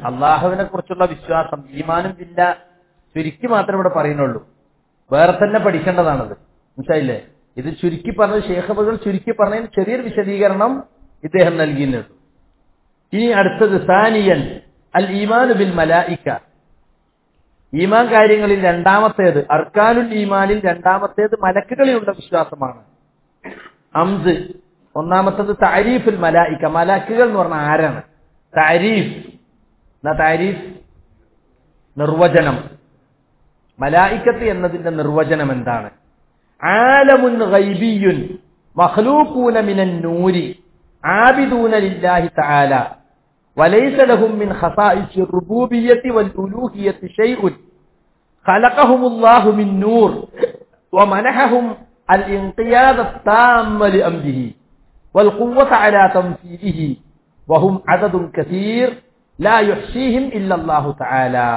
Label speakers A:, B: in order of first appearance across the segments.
A: അള്ളാഹുവിനെ കുറിച്ചുള്ള വിശ്വാസം ഈമാനും ഇല്ല ചുരുക്കി മാത്രമേ ഇവിടെ പറയുന്നുള്ളൂ വേറെ തന്നെ പഠിക്കേണ്ടതാണത് മനസ്സിലായില്ലേ ഇത് ചുരുക്കി പറഞ്ഞത് ശേഖബുകൾ ചുരുക്കി പറഞ്ഞതിന് ചെറിയൊരു വിശദീകരണം ഇദ്ദേഹം നൽകിയിട്ടുണ്ട് ഇനി അടുത്തത് സാനിയൻ അൽ ഈമാനു ബിൽ മലായിക്ക ഈമാൻ കാര്യങ്ങളിൽ രണ്ടാമത്തേത് അർക്കാനുൽ ഈമാനിൽ രണ്ടാമത്തേത് മലക്കുകളിലുള്ള വിശ്വാസമാണ് അംസ് ഒന്നാമത്തത് താരീഫുൽ മലായിക്ക മലക്കുകൾ എന്ന് പറഞ്ഞാൽ ആരാണ് താരീഫ് എന്നാ താരീഫ് നിർവചനം മലായിക്കത്ത് എന്നതിന്റെ നിർവചനം എന്താണ് ആലമുൻ ഗൈബിയുൻ മഖ്ലൂഖൂന മിനൻ നൂരി ആബിദൂന ലില്ലാഹി തആല وليس لهم من خصائص الربوبية والألوهية شيء خلقهم الله من نور ومنحهم الانقياد التام لأمره والقوة على تمثيله وهم عدد كثير لا يحصيهم إلا الله تعالى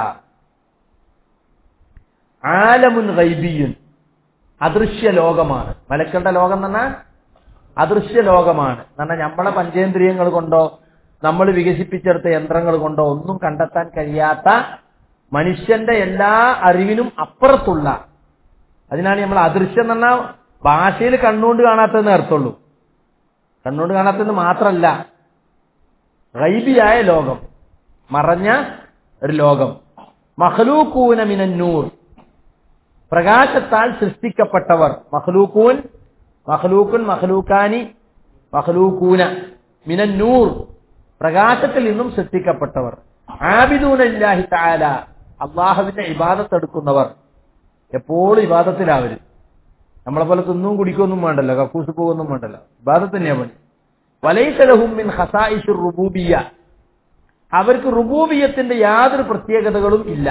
A: ആലമുൻ ഗൈബിയുൻ അദൃശ്യ ലോകമാണ് മലക്കളുടെ ലോകം എന്ന് പറഞ്ഞാൽ അദൃശ്യ ലോകമാണ് എന്ന് പറഞ്ഞാൽ നമ്മളെ പഞ്ചേന്ദ്രിയങ്ങൾ കൊണ്ടോ നമ്മൾ വികസിപ്പിച്ചെടുത്ത യന്ത്രങ്ങൾ കൊണ്ടോ ഒന്നും കണ്ടെത്താൻ കഴിയാത്ത മനുഷ്യന്റെ എല്ലാ അറിവിനും അപ്പുറത്തുള്ള അതിനാണ് നമ്മൾ അദൃശ്യം എന്ന് പറഞ്ഞാൽ ഭാഷയിൽ കണ്ണുകൊണ്ട് കാണാത്തതെന്ന് അർത്ഥമുള്ളൂ കണ്ണുകൊണ്ട് കാണാത്തതെന്ന് മാത്രമല്ല ഗൈബിയായ ലോകം മറഞ്ഞ ഒരു ലോകം മഹ്ലൂക്കൂന മിനന്നൂർ പ്രകാശത്താൽ സൃഷ്ടിക്കപ്പെട്ടവർ മഹ്ലൂക്കൂൻ മഹ്ലൂക്കുൻ മഹ്ലൂക്കാനി മഹ്ലൂക്കൂന മിനന്നൂർ പ്രകാശത്തിൽ നിന്നും സൃഷ്ടിക്കപ്പെട്ടവർ ആബിദൂനല്ലാഹി താല അള്ളാഹുവിന്റെ ഇബാദത്ത് എടുക്കുന്നവർ എപ്പോഴും ഇബാദത്തിലാവര് നമ്മളെ പോലെ തിന്നും കുടിക്കൊന്നും വേണ്ടല്ലോ കക്കൂസ് പോകുന്നും വേണ്ടല്ലോ ഇബാദത്ത് തന്നെയാ പണി വലൈസലഹും മിൻ ഹസായിഷുർ റുബൂബിയ അവർക്ക് റുബൂബിയത്തിന്റെ യാതൊരു പ്രത്യേകതകളും ഇല്ല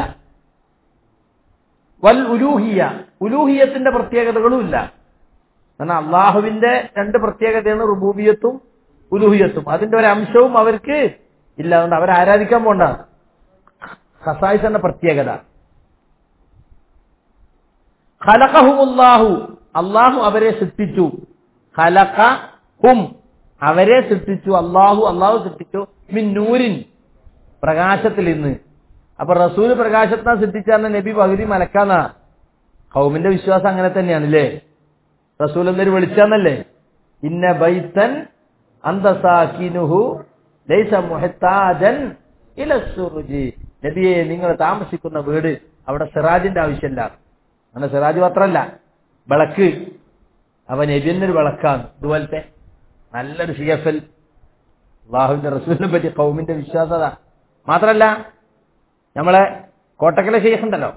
A: വൽ ഉലൂഹിയ ഉലൂഹിയത്തിന്റെ പ്രത്യേകതകളും ഇല്ല കാരണം അള്ളാഹുവിന്റെ രണ്ട് പ്രത്യേകതയാണ് റുബൂബിയത്തും ഉലൂഹിയത്തും അതിന്റെ ഒരു അംശവും അവർക്ക് ഇല്ല അതുകൊണ്ട് അവരെ ആരാധിക്കാൻ പോണ്ട ഖസായിസിന്റെ പ്രത്യേകത ഖലഖഹുമുല്ലാഹു അള്ളാഹു അവരെ സൃഷ്ടിച്ചു ഖലഖ ഹും അവരെ സൃഷ്ടിച്ചു അള്ളാഹു അള്ളാഹു സൃഷ്ടിച്ചു മിൻ നൂരിൻ പ്രകാശത്തിൽ നിന്ന് അപ്പൊ റസൂല് പ്രകാശത്തിനാ സൃഷ്ടിച്ചാൽ നബി പകുതി മലക്കാന്നാ കൗമിന്റെ വിശ്വാസം അങ്ങനെ തന്നെയാണല്ലേ റസൂൽ എന്നൊരു വിളിച്ചാന്നല്ലേ ഇന്ന ബൈത്തൻ അന്തസാക്കിനുഹു ലൈസ മുഹത്താജൻ ഇല സുറുജി നബിയെ നിങ്ങൾ താമസിക്കുന്ന വീട് അവിടെ സിറാജിന്റെ ആവശ്യമില്ല അങ്ങനെ സിറാജ് മാത്രമല്ല വിളക്ക് അവൻ നബിയന്നൊരു വിളക്കാണ് ഇതുപോലത്തെ നല്ലൊരു സി എഫ് എൽ അള്ളാഹുവിന്റെ റസൂലിനെ പറ്റി കൗമിന്റെ വിശ്വാസത മാത്രല്ല നമ്മളെ കോട്ടക്കലെ ഷെയ്ഖ് ഉണ്ടല്ലോ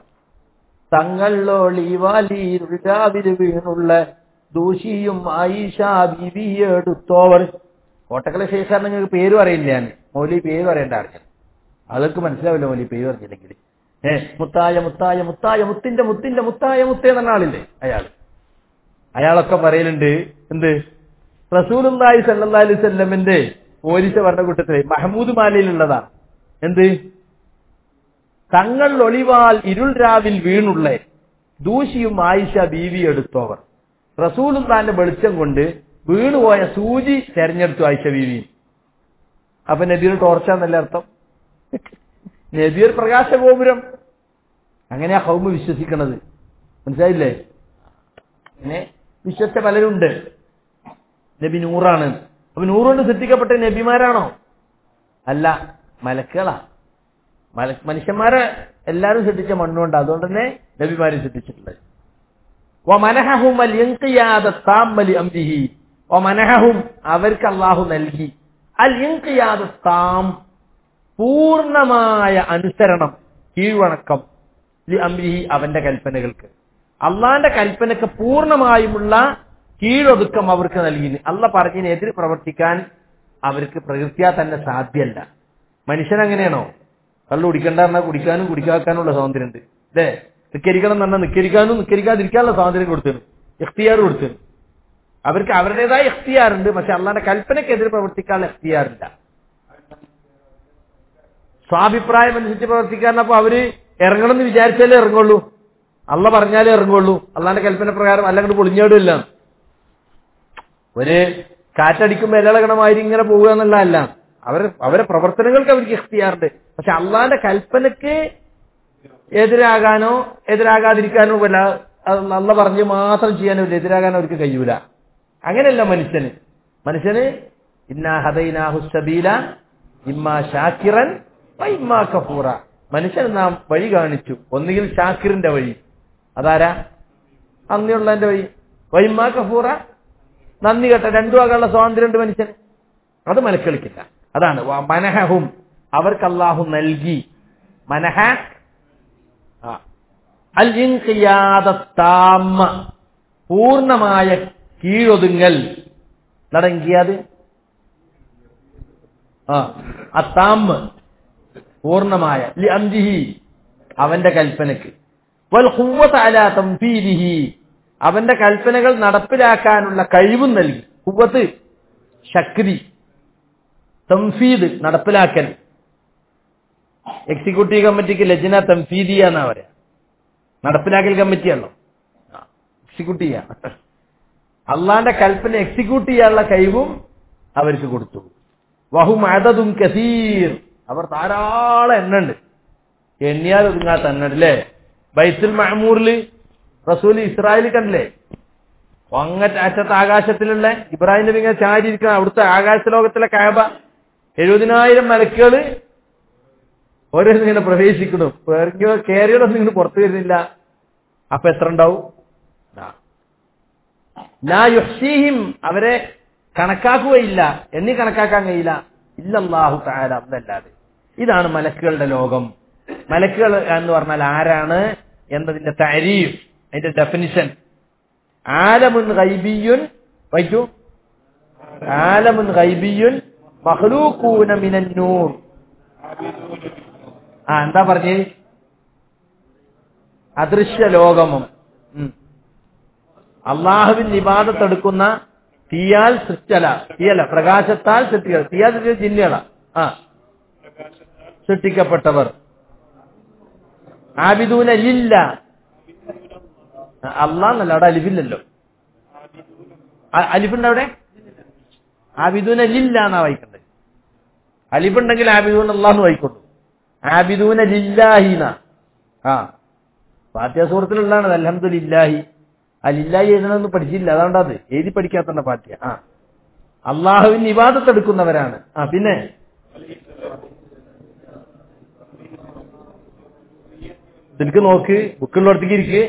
A: തങ്ങളൊളിവാലിരുഴാവില് വീണുള്ള ദൂഷിയും ആയിഷ ബിബിയെടുത്തോവർ കോട്ടക്കലെ ഷെയ്ഖാർ നിങ്ങൾക്ക് പേര് പറയില്ല ഞാൻ മൗലി പേര് പറയേണ്ട ആർക്കും അതൊക്കെ മനസ്സിലാവില്ല മൗലി പേര് പറഞ്ഞില്ലെങ്കിൽ ഏ മുത്തായ മുത്തായ മുത്തായ മുത്തിന്റെ മുത്തിന്റെ മുത്തായ മുത്തേ എന്ന ആളില്ലേ അയാൾ അയാളൊക്കെ പറയലുണ്ട് എന്ത് റസൂലുല്ലാഹി സല്ലല്ലാഹി അലൈഹി വസല്ലമിന്റെ പോലീസ് പറഞ്ഞ കൂട്ടത്തിലെ മഹമൂദ് മാലയിലുള്ളതാ എന്ത് തങ്ങൾ ഒളിവാൽ ഇരുൾ രാവിൽ വീണുള്ള ദൂഷിയും ആയിഷ ബീവി എടുത്തോവർ റസൂലുല്ലാന്റെ വെളിച്ചം കൊണ്ട് വീണുപോയ സൂചി തെരഞ്ഞെടുത്തു ആയിഷ ബീവി അപ്പൊ നബിയുടെ ടോർച്ചാന്നല്ലേ അർത്ഥം നബിയർ പ്രകാശഗോപുരം അങ്ങനെയാ ഹൗമ വിശ്വസിക്കണത് മനസ്സിലായില്ലേ പിന്നെ വിശ്വസിച്ച പലരുണ്ട് നബി നൂറാണ് അപ്പൊ നൂറുകൊണ്ട് സൃഷ്ടിക്കപ്പെട്ട നബിമാരാണോ അല്ല മലക്കുകളാ മല മനുഷ്യന്മാരെ എല്ലാവരും സൃഷ്ടിച്ച മണ്ണുകൊണ്ട് അതുകൊണ്ട് തന്നെ നബിമാരെ സൃഷ്ടിച്ചിട്ടുള്ളത് വമനഹഹും അൽ ഇൻഖിയാദ താമ്മലി അംരിഹി വമനഹഹും അവർക്ക് അള്ളാഹു നൽകി അൽ ഇൻഖിയാദ താം പൂർണ്ണമായ അനുസരണം കീഴ്വണക്കം ലി അംരിഹി അവന്റെ കൽപ്പനകൾക്ക് അള്ളാന്റെ കൽപ്പനക്ക് പൂർണ്ണമായുമുള്ള കീഴൊതുക്കം അവർക്ക് നൽകി അല്ല പറഞ്ഞതിനെതിരെ പ്രവർത്തിക്കാൻ അവർക്ക് പ്രകൃത്യാ തന്നെ സാധ്യല്ല മനുഷ്യൻ അങ്ങനെയാണോ കള്ളു കുടിക്കണ്ട പറഞ്ഞാൽ കുടിക്കാനും കുടിക്കാക്കാനുള്ള സ്വാതന്ത്ര്യം ഉണ്ട് അല്ലേ നിക്കരിക്കണം എന്ന് പറഞ്ഞാൽ നിക്കരിക്കാനും നിക്കരിക്കാതിരിക്കാനുള്ള സ്വാതന്ത്ര്യം കൊടുത്തു എഖ്തിയാർ കൊടുത്തു അവർക്ക് അവരുടേതായ എഖ്തിയാറുണ്ട് പക്ഷെ അള്ളാന്റെ കൽപ്പനക്കെതിരെ പ്രവർത്തിക്കാനുള്ള എഖ്തിയാറില്ല സ്വാഭിപ്രായം അനുസരിച്ച് പ്രവർത്തിക്കാരനപ്പോ അവര് ഇറങ്ങണം എന്ന് വിചാരിച്ചാലേ ഇറങ്ങുള്ളൂ അള്ള പറഞ്ഞാലേ ഇറങ്ങുള്ളൂ അള്ളാന്റെ കൽപ്പന പ്രകാരം അല്ലങ്ങോട്ട് പൊളിഞ്ഞാടില്ല ഒരു കാറ്റടിക്കുമ്പോ ഇലകളകണമാതിരി ഇങ്ങനെ പോവുക എന്നുള്ളതല്ല അവർ അവരെ പ്രവർത്തനങ്ങൾക്ക് അവർക്ക് ഇഖ്തിയാറുണ്ട് പക്ഷെ അള്ളാന്റെ കൽപ്പനക്ക് എതിരാകാനോ എതിരാകാതിരിക്കാനോ വല്ല അല്ല പറഞ്ഞ് മാത്രം ചെയ്യാനോ ഇല്ല എതിരാകാനോ അവർക്ക് കഴിയൂല അങ്ങനെയല്ല മനുഷ്യന് മനുഷ്യന് ഇന്നാ ഹദൈനാഹു സബീല ഇമ്മാ ഷാക്കിറൻ വ ഇമ്മാ കഫൂറ മനുഷ്യന് നാം വഴി കാണിച്ചു ഒന്നുകിൽ ഷാക്കിറിന്റെ വഴി അതാരാ നന്ദിയുള്ളതിന്റെ വഴി വൈമ്മാ കഫൂറ നന്ദി കേട്ട രണ്ടു ആകാനുള്ള സ്വാതന്ത്ര്യമുണ്ട് മനുഷ്യന് അത് മനക്കളിക്കില്ല അതാണ് വ- മനഹഹും അവർക്ക് അള്ളാഹു നൽകി മനഹ ആ. അൽ ഇൻഖിയാദത്താമ്മ പൂർണ്ണമായ കീഴൊതുങ്ങൽ നടങ്കിയത് ആ അത്താമ്മ് പൂർണ്ണമായ ലി അംദിഹി അവന്റെ കൽപ്പനക്ക് വൽ ഖുവ്വത അലാ തംഫീദിഹി അവന്റെ കൽപ്പനകൾ നടപ്പിലാക്കാനുള്ള കഴിവും നൽകി കുവ്വത്ത് ശക്തി തംഫീദ് നടപ്പിലാക്കൽ എക്സിക്യൂട്ടീവ് കമ്മിറ്റിക്ക് ലജ്ന തംഫീദിയ എന്നാ പറയാ നടപ്പിലാക്കൽ കമ്മിറ്റിയാണല്ലോ എക്സിക്യൂട്ട് അള്ളാന്റെ കൽപ്പന എക്സിക്യൂട്ട് ചെയ്യാനുള്ള കഴിവും അവർക്ക് കൊടുത്തു വഹും അതതും കസീർ അവർ ധാരാളം എണ്ണുണ്ട് എണ്ണിയാൽ ഒതുങ്ങാത്ത എണ്ണുണ്ട് അല്ലേ ബൈത്തുൽ മഹമൂറില് റസൂൽ ഇസ്രായേൽ കണ്ടില്ലേ അങ്ങറ്റ അറ്റത്ത് ആകാശത്തിലുള്ള ഇബ്രാഹിം നബി ഇങ്ങനെ ചാരിയിരിക്കണം അവിടുത്തെ ആകാശ ലോകത്തിലെ കാബ എഴുപതിനായിരം മലക്കുകള് ഓരോന്നും ഇങ്ങനെ പ്രവേശിക്കണം കയറിയതൊന്നും ഇങ്ങനെ പുറത്തു വരുന്നില്ല അപ്പൊ എത്ര ഉണ്ടാവും ആ. ലാ യുഹ്സീഹിം അവരെ കണക്കാക്കുകയില്ല എന്നീ കണക്കാക്കാൻ കഴിയില്ല ഇല്ലല്ലാഹു താര എന്നല്ലാതെ ഇതാണ് മലക്കുകളുടെ ലോകം മലക്കുകൾ എന്ന് പറഞ്ഞാൽ ആരാണ് എന്നതിന്റെ താരീഫ് അതിന്റെ ഡെഫിനിഷൻ ആലമുൻ ഗൈബിയുൻ വൈക്കു ആലമുൻ ഗൈബിയുൻ മഹ്ലൂക്കൂന മിനൻ നൂർ ആ എന്താ പറഞ്ഞേ അദൃശ്യ ലോകമും ഉം. അള്ളാഹുവിൻ നിബാധത്തെടുക്കുന്ന തീയാൽ സൃഷ്ടല തീയല പ്രകാശത്താൽ സൃഷ്ടിക്ക തീയാൽ സൃഷ്ടിച്ച ജിന്നുകള ആ സൃഷ്ടിക്കപ്പെട്ടവർ ആബിദൂന ലില്ല അള്ളാന്നല്ല അവിടെ അലിഫില്ലല്ലോ അ- അലിഫുണ്ട് അവിടെ ആബിദൂന ലില്ല എന്നാ വായിക്കണ്ടത് അലിഫുണ്ടെങ്കിൽ ആബിദൂൻ അള്ളാന്ന് വായിക്കൊള്ളൂ ആബിദൂന ലില്ലാഹിന ആ ഫാത്തിയ സൂറത്തിലുള്ളതാണ് അലഹമുല്ലാഹി ആ ലില്ലാഹി എഴുതണമെന്ന് പഠിച്ചില്ല അതുകൊണ്ട് അത് എഴുതി പഠിക്കാത്തണ്ട ഫാത്തിയ ആ അള്ളാഹുവിന് വിവാദത്തെടുക്കുന്നവരാണ് ആ പിന്നെ ഇതിലേക്ക് നോക്ക് ബുക്കുള്ളടത്തേക്ക് ഇരിക്ക്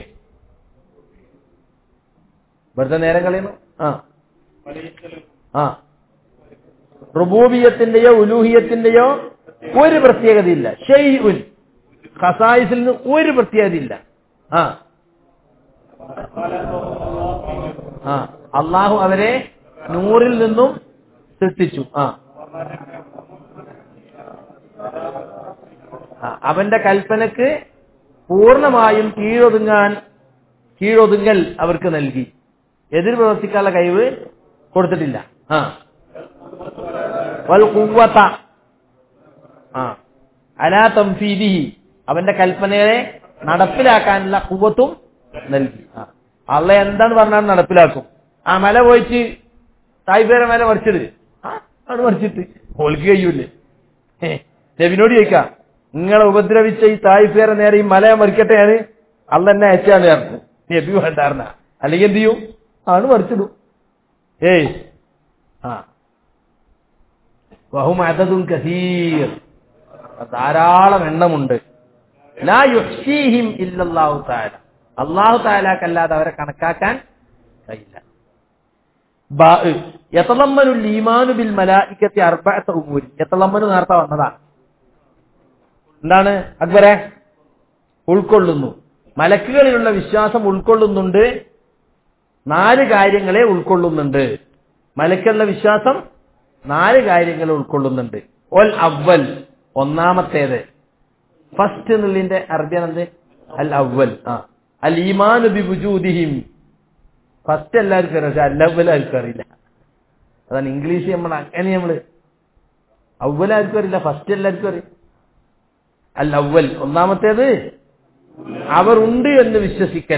A: വെറുതെ നേരം കളയുന്നു ആ ആ റുബൂബിയത്തിന്റെയോ ഉലൂഹിയത്തിന്റെയോ ഒരു പ്രത്യേകതയില്ല ഷെയ്ഉൻ ഖസായിസിൽ നിന്ന് ഒരു പ്രത്യേകതയില്ല ആ ആ അള്ളാഹു അവരെ നൂറിൽ നിന്നും സൃഷ്ടിച്ചു ആ ആ, അവന്റെ കൽപ്പനക്ക് പൂർണ്ണമായും കീഴൊതുങ്ങാൻ കീഴൊതുങ്ങൽ അവർക്ക് നൽകി എതിർ പ്രവർത്തിക്കാനുള്ള കഴിവ് കൊടുത്തിട്ടില്ല ആ വൽ ഖുവ്വത ആ അലാ തംഫീദിഹി അവന്റെ കൽപ്പനയെ നടപ്പിലാക്കാനുള്ള കുവത്തും നൽകി ആ അള്ള എന്താണ് പറഞ്ഞാൽ നടപ്പിലാക്കും ആ മല പോയിട്ട് തായ്പേരെ മല മറിച്ചിട് ആ അത് മറിച്ചിട്ട് ഓൾക്ക് കഴിയൂലേ ഏ, നബിനോട് ചോദിക്കാം നിങ്ങളെ ഉപദ്രവിച്ച ഈ തായ്പേരെ നേരെ ഈ മലയെ മറിക്കട്ടെയാണ് അള്ള എന്നെ അയച്ചാണ് ചേർത്ത് നബി വേണ്ടാർന്ന അല്ലെങ്കിൽ എന്ത് ചെയ്യും ആണ് മറിച്ചിടും ഏയ് ആ വഹും അതതും കസീർ ധാരാളം എണ്ണമുണ്ട് ലാ യുഹ്സീഹിം ഇല്ലല്ലാഹു തആല അല്ലാഹു തആലാക്കല്ലാതെ അവരെ കണക്കാക്കാൻ കഴിയില്ല ബാ യതളമ്മനുൽ ഈമാനു ബിൽ മലായികത്തി അർബഅത ഉമൂരി യതളമ്മനു നേരത്തെ വന്നതാണ് എന്താണ് അക്ബരെ ഉൾക്കൊള്ളുന്നു മലക്കുകളിലുള്ള വിശ്വാസം ഉൾക്കൊള്ളുന്നുണ്ട് നാല് കാര്യങ്ങളെ ഉൾക്കൊള്ളുന്നുണ്ട് മലക്കുള്ള വിശ്വാസം നാല് കാര്യങ്ങൾ ഉൾക്കൊള്ളുന്നുണ്ട് ഒൽ അവൽ ഒന്നാമത്തേത് ഫസ്റ്റ് എന്നുള്ളതിന്റെ അറബിയാണ് എന്ത് അൽ അവൽ ആ അൽ ഈമാനു ബി വുജൂദിഹിം ഫസ്റ്റ് എല്ലാവർക്കും അറിയാം പക്ഷെ അൽ അവൽ ആർക്കും അറിയില്ല അതാണ് ഇംഗ്ലീഷ് നമ്മൾ അങ്ങനെ നമ്മള് അവൽ ആർക്കും അറിയില്ല ഫസ്റ്റ് എല്ലാവർക്കും അറിയാം അൽ അവൽ ഒന്നാമത്തേത് അവർ ഉണ്ട് എന്ന് വിശ്വസിക്കൽ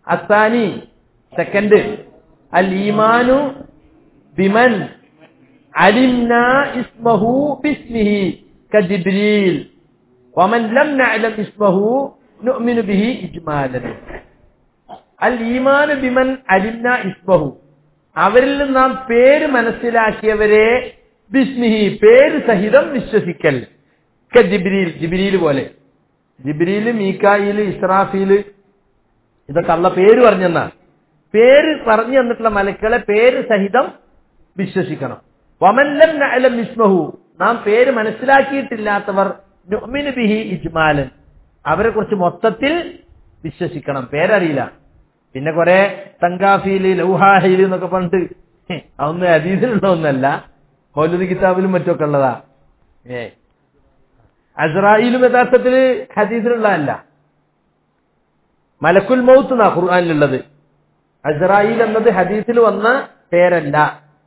A: അസാനി സെക്കൻഡ് അൽ ഈമാനു ബിമൻ അലിംന ഇസ്മഹു ബിസ്മിഹി കജിബ്രീൽ വമൻ ലം നഅലം ഇസ്മഹു നുഅ്മിനു ബിഹി ഇജ്മാലൻ അൽ ഈമാനു ബിമൻ അലിംന ഇസ്മഹു അവരിൽ നിന്ന് നാം പേര് മനസ്സിലാക്കിയവരെ ബിസ്മിഹി പേര് സഹിതം വിശ്വസിക്കൽ ക ജിബ്രീൽ ജിബ്രീൽ പോലെ ജിബ്രീൽ മീക്കായിൽ ഇസ്രാഫീല് ഇതൊക്കെ അള്ള പേര് പറഞ്ഞെന്നാ പേര് പറഞ്ഞു തന്നിട്ടുള്ള മലക്കളെ പേര് സഹിതം വിശ്വസിക്കണം വമല്ലം നഅലം ഇസ്മഹു നാം പേര് മനസ്സിലാക്കിയിട്ടില്ലാത്തവർ നുഅ്മിനു ബിഹി ഇജ്മാലൻ അവരെ കുറിച്ച് മൊത്തത്തിൽ വിശ്വസിക്കണം പേരറിയില്ല പിന്നെ കുറെ തങ്കാഫീല് ലൗഹാഹയില് എന്നൊക്കെ പറഞ്ഞിട്ട് ഹെ, അതൊന്നും അതീതിലുള്ള ഒന്നല്ല മൗലൂദ് കിതാബിലും മറ്റൊക്കെ ഉള്ളതാ ഏ അസ്രായിലും യഥാർത്ഥത്തില് ഹദീസിലുള്ളതല്ല മലക്കുൽ മൗത്ത് എന്നാ ഖുർആാനിലുള്ളത് അസ്രായിൽ എന്നത് ഹദീസിൽ വന്ന പേരല്ല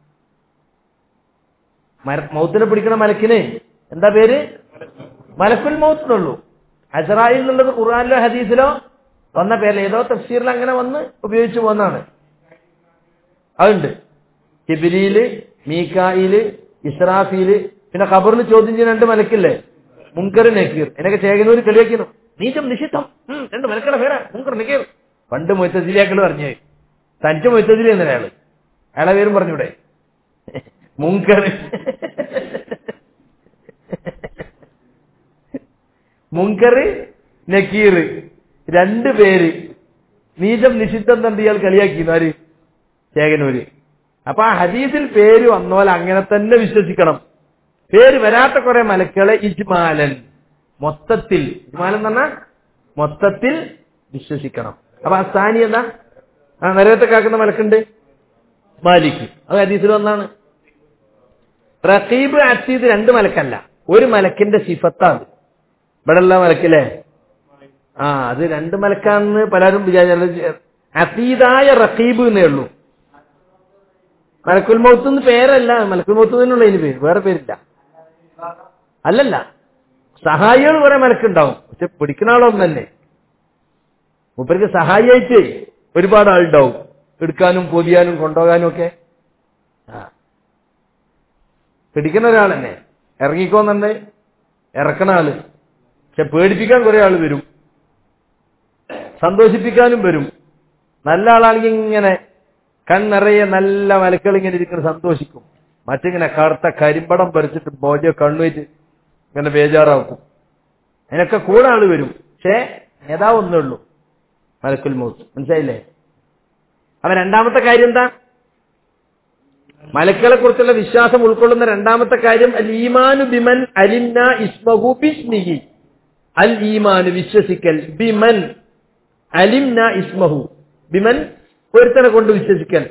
A: മര- മൗത്തിനെ പിടിക്കണ മലക്കിന് എന്താ പേര് മലക്കുൽ മൗത്ത് എന്നുള്ളൂ അസ്രായിൽ എന്നുള്ളത് ഖുർആാനിലോ ഹദീസിലോ വന്ന പേരല്ല ഏതോ തഫ്സീറിൽ അങ്ങനെ വന്ന് ഉപയോഗിച്ചു പോകുന്നതാണ് അതുണ്ട് ഹിബിരിയില് മീക്കായില് ഇസ്രാഫീല് പിന്നെ ഖബറിൽ ചോദ്യം ചെയ്യുന്ന രണ്ട് മലക്കില്ലേ മുങ്കർ നക്കീർ എന്നൊക്കെ ചേകനൂര് കളിയാക്കുന്നു നീചം നിഷിദ്ധം ഉം, രണ്ട് മലക്കളുടെ പേരാ മുങ്കർ നക്കീർ പണ്ട് മൊയ്ത്തജിലിയാക്കൾ പറഞ്ഞു തനിച്ച മൊയ്ത്തജിലി എന്നല്ലേ അയാള് അയാളെ പേരും പറഞ്ഞൂടെ മുങ്കർ മുങ്കർ നക്കീർ രണ്ട് പേര് നീചം നിഷിദ്ധം തന്നെ ഇയാൾ കളിയാക്കിയിരുന്നു ആര് ചേകനൂര് അപ്പൊ ആ ഹദീസിൽ പേര് വന്നോൽ അങ്ങനെ തന്നെ വിശ്വസിക്കണം പേര് വരാത്ത കുറെ മലക്കളെ ഇജ്മാലൻ മൊത്തത്തിൽ ഇജ്മാലൻ എന്ന് പറഞ്ഞാൽ മൊത്തത്തിൽ വിശ്വസിക്കണം അപ്പൊ ആ സ്ഥാനി എന്താ ആ നരകത്തെ കാക്കുന്ന മലക്കുണ്ട് മാലിക് അത് ഹദീസിൽ വന്നാണ് റഖീബ് അത്തീദ് രണ്ട് മലക്കല്ല ഒരു മലക്കിന്റെ സിഫത്താണ് ഇവിടെ ഉള്ള മലക്കില്ലേ ആ അത് രണ്ട് മലക്കാണെന്ന് പലരും വിചാരിച്ചു അത്തീതായ റഖീബ് എന്നേ ഉള്ളൂ മലക്കുൽ മൗത്ത് എന്ന് പേരല്ല മലക്കുൽ മൗത്ത് തന്നെയുള്ള അതിന് പേര് വേറെ പേരില്ല അല്ലല്ല സഹായികൾ കുറെ മലക്കുണ്ടാവും പക്ഷെ പിടിക്കുന്ന ആളൊന്നല്ലേ മൂപ്പർക്ക് സഹായിയായിട്ട് ഒരുപാട് ആളുണ്ടാവും എടുക്കാനും പൊതിയാനും കൊണ്ടുപോകാനും ഒക്കെ ആ പിടിക്കുന്ന ഒരാൾ തന്നെ ഇറങ്ങിക്കോന്നുണ്ട് ഇറക്കണ ആള് പക്ഷെ പേടിപ്പിക്കാൻ കുറെ ആള് വരും സന്തോഷിപ്പിക്കാനും വരും നല്ല ആളാണെങ്കിൽ ഇങ്ങനെ കണ്ണിറയെ നല്ല മലക്കൾ ഇങ്ങനെ ഇരിക്കുന്ന സന്തോഷിക്കും മറ്റിങ്ങനെ കറുത്ത കരിമ്പടം പറിച്ചിട്ട് ബോജ കണ്ണുവെച്ച് ഇങ്ങനെ ബേജാറാക്കും അതിനൊക്കെ കൂടെ ആള് വരും പക്ഷേ നേതാവ് ഒന്നേ ഉള്ളൂ മലക്കുൽ മൗത്ത് മനസ്സിലായില്ലേ അപ്പൊ രണ്ടാമത്തെ കാര്യം എന്താ മലക്കളെ കുറിച്ചുള്ള വിശ്വാസം ഉൾക്കൊള്ളുന്ന രണ്ടാമത്തെ കാര്യം അൽ ഈമാനു ബിമൻ അലിന്ന ഇസ്മഹു ബിസ്മിഹി അൽ ഈമാനു വിശ്വസിക്കൽ ബിമൻ അലിംന ഇസ്മഹു ബിമൻ ഒരുത്തനെ കൊണ്ട് വിശ്വസിക്കൽ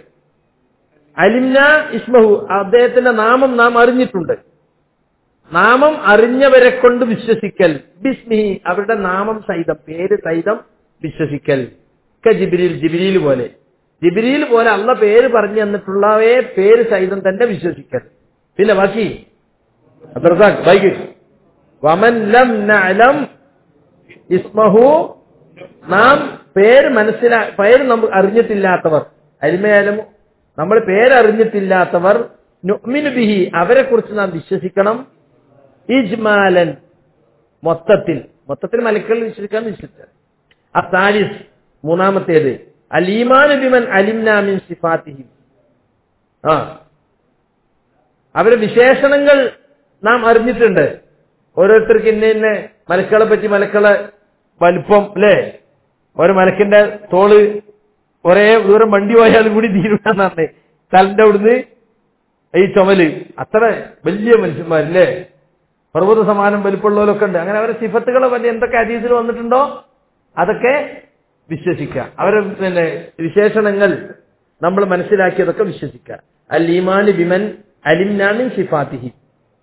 A: അലിംന ഇസ്മഹു അദ്ദേഹത്തിന്റെ നാമം നാം അറിഞ്ഞിട്ടുണ്ട് നാമം അറിഞ്ഞവരെ കൊണ്ട് വിശ്വസിക്കൽ ബിസ്മിഹി അവരുടെ നാമം സഹിതം പേര് സഹിതം വിശ്വസിക്കൽ ക ജിബിരിൽ ജിബിരിയിൽ പോലെ ജിബിരിയിൽ പോലെ അള്ള പേര് പറഞ്ഞു തന്നിട്ടുള്ളവയെ പേര് സഹിതം തന്നെ വിശ്വസിക്കൽ പിന്നെ ബാക്കി അബ്ദുറസാഖ് ബൈക്ക് വമൻ ലം നഅലം ഇസ്മഹു നാം പേര് മനസ്സിലാ പേര് നമുക്ക് അറിഞ്ഞിട്ടില്ലാത്തവർ അരിമയാലും നമ്മൾ പേരറിഞ്ഞിട്ടില്ലാത്തവർ നുഅ്മിനു ബിഹി അവരെ കുറിച്ച് നാം വിശ്വസിക്കണം ഇജ്മാലൻ മൊത്തത്തിൽ മൊത്തത്തിൽ മലക്കൾ വിശ്വസിക്കാൻ വിശ്വസിച്ചത് അസാലിസ് മൂന്നാമത്തേത് അലീമാൻ ബിമൻ അലിംനാമിൻ സിഫാത്തിഹിം ആ അവരുടെ വിശേഷണങ്ങൾ നാം അറിഞ്ഞിട്ടുണ്ട് ഓരോരുത്തർക്ക് ഇന്ന ഇന്ന മലക്കളെ പറ്റി മലക്കളെ വലിപ്പം അല്ലേ ഒരു മലക്കിന്റെ തോള് ഒരേ ദൂരം വണ്ടി പോയാലും കൂടി തീരുമാനമാണ് തലന്റെ അവിടുന്ന് ഈ ചുമല് അത്ര വലിയ മനുഷ്യന്മാരില്ലേ പർവ്വത സമാനം വലിപ്പമുള്ളവരൊക്കെ ഉണ്ട് അങ്ങനെ അവരെ സിഫത്തുകളെ പറ്റി എന്തൊക്കെ അതീതിൽ വന്നിട്ടുണ്ടോ അതൊക്കെ വിശ്വസിക്കുക അവരെ പിന്നെ വിശേഷണങ്ങൾ നമ്മൾ മനസ്സിലാക്കിയതൊക്കെ വിശ്വസിക്കുക അൽ ഈമാൻ ബിമൻ അലിംനാമിൻ സിഫാത്തിഹി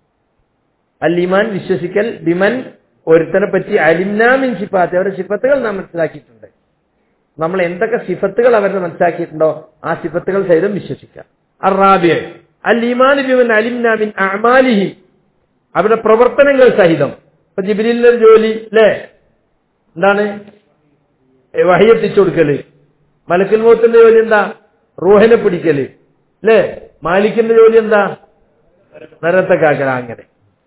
A: അൽ ഈമാൻ വിശ്വസിക്കൽ ബിമൻ ഒരുത്തനെ പറ്റി അലിംനാമിൻ സിഫാത്തി അവരുടെ സിഫത്തുകൾ നാം മനസ്സിലാക്കിയിട്ടുണ്ട് നമ്മൾ എന്തൊക്കെ സിഫത്തുകൾ അവരുടെ മനസ്സിലാക്കിയിട്ടുണ്ടോ ആ സിഫത്തുകൾ സഹിതം വിശ്വസിക്കുക അറാബിയ അൽ ഈമാൻ ബിമൻ അലിംനാമിൻ അമാലിഹി അവരുടെ പ്രവർത്തനങ്ങൾ സഹിതം ഇപ്പൊ ജിബിലിന്റെ ഒരു ജോലി അല്ലേ എന്താണ് വഹയെത്തിച്ചു കൊടുക്കല് മലക്കൽ മോത്തിന്റെ ജോലി എന്താ റൂഹിനെ പിടിക്കല് അല്ലേ മാലിക്കിന്റെ ജോലി എന്താ നരകത്തേക്കാക്കല അങ്ങനെ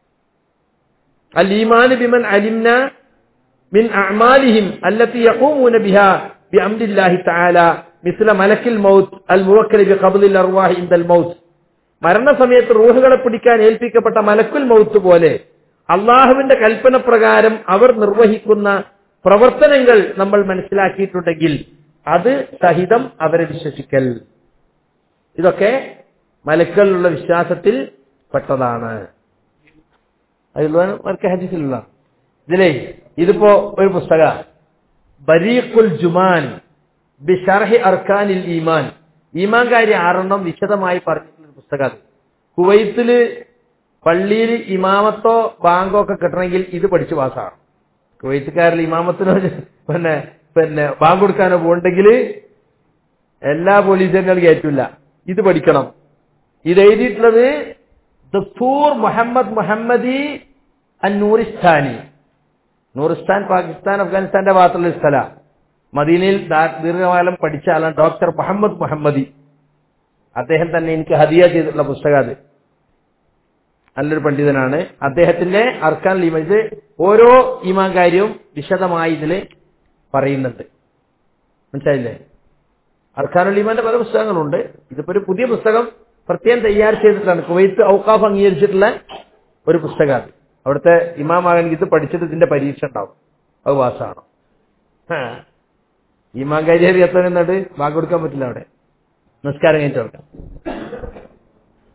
A: الإيمان بمن علمنا من أعمالهم التي يقومون بها بأمر الله تعالى مثل ملك الموت الموكل بقبض الأرواح عند الموت മരണസമയത്ത് റൂഹുകളെ പിടിക്കാൻ ഏൽപ്പിക്കപ്പെട്ട മലക്കുൽ മൗത്ത് പോലെ അള്ളാഹുവിന്റെ കൽപ്പന പ്രകാരം അവർ നിർവഹിക്കുന്ന പ്രവർത്തനങ്ങൾ നമ്മൾ മനസ്സിലാക്കിയിട്ടുണ്ടെങ്കിൽ അത് സഹിതം അവരെ വിശ്വസിക്കൽ ഇതൊക്കെ മലക്കളിലുള്ള വിശ്വാസത്തിൽ പെട്ടതാണ് അതിലുള്ളവർക്ക് ഹദീസിലുള്ള ഇതിലേ ഇതിപ്പോ ഒരു പുസ്തക ബരീഖുൽ ജുമാൻ ബിഷർഹി അർക്കാനിൽ ഈമാൻ ഈമാൻ കാര്യം ആറെണ്ണം വിശദമായി പറഞ്ഞിട്ടുള്ള ഒരു പുസ്തകം അത് കുവൈത്തില് പള്ളിയിൽ ഇമാമത്തോ ബാങ്കോ ഒക്കെ കിട്ടണമെങ്കിൽ ഇത് പഠിച്ചു പാസ്സാണ് കുവൈത്തുകാരിൽ ഇമാമത്തിനോ പിന്നെ പിന്നെ ബാങ്ക് കൊടുക്കാനോ പോകണ്ടെങ്കിൽ എല്ലാ പോലീസുകാരും കയറ്റില്ല ഇത് പഠിക്കണം ഇത് എഴുതിയിട്ടുള്ളത് ദഫൂർ മുഹമ്മദ് മുഹമ്മദി അൻ നൂറിസ്ഥാനി നൂറിസ്ഥാൻ പാകിസ്ഥാൻ അഫ്ഗാനിസ്ഥാന്റെ ഭാഗത്തുള്ള ഒരു സ്ഥല മദീനയിൽ ദാ- ദീർഘകാലം പഠിച്ച ആളാണ് ഡോക്ടർ മുഹമ്മദ് മുഹമ്മദി അദ്ദേഹം തന്നെ എനിക്ക് ഹദിയ ചെയ്തിട്ടുള്ള പുസ്തകം അത് നല്ലൊരു പണ്ഡിതനാണ് അദ്ദേഹത്തിന്റെ അർക്കാൻ ലീമ ഇത് ഓരോ ഈമാൻ കാര്യവും വിശദമായി ഇതിൽ പറയുന്നുണ്ട് മനസ്സിലായില്ലേ അർക്കാനുൽ ഈമാന്റെ പല പുസ്തകങ്ങളുണ്ട് ഇതിപ്പോ ഒരു പുതിയ പുസ്തകം പ്രത്യേകം തയ്യാർ ചെയ്തിട്ടാണ് കുവൈത്ത് ഔക്കാഫ് അംഗീകരിച്ചിട്ടുള്ള ഒരു പുസ്തകമാണ് അവിടുത്തെ ഇമാമാകണമെങ്കിൽ ഇത് പഠിച്ചിട്ട് ഇതിന്റെ പരീക്ഷ ഉണ്ടാവും അത് പാസ്സാണ് ഈമാൻ കാര്യം എത്താൻ എന്നിട്ട് വാക്ക് കൊടുക്കാൻ പറ്റില്ല അവിടെ നമസ്കാരം കഴിഞ്ഞിട്ട് കൊടുക്കാം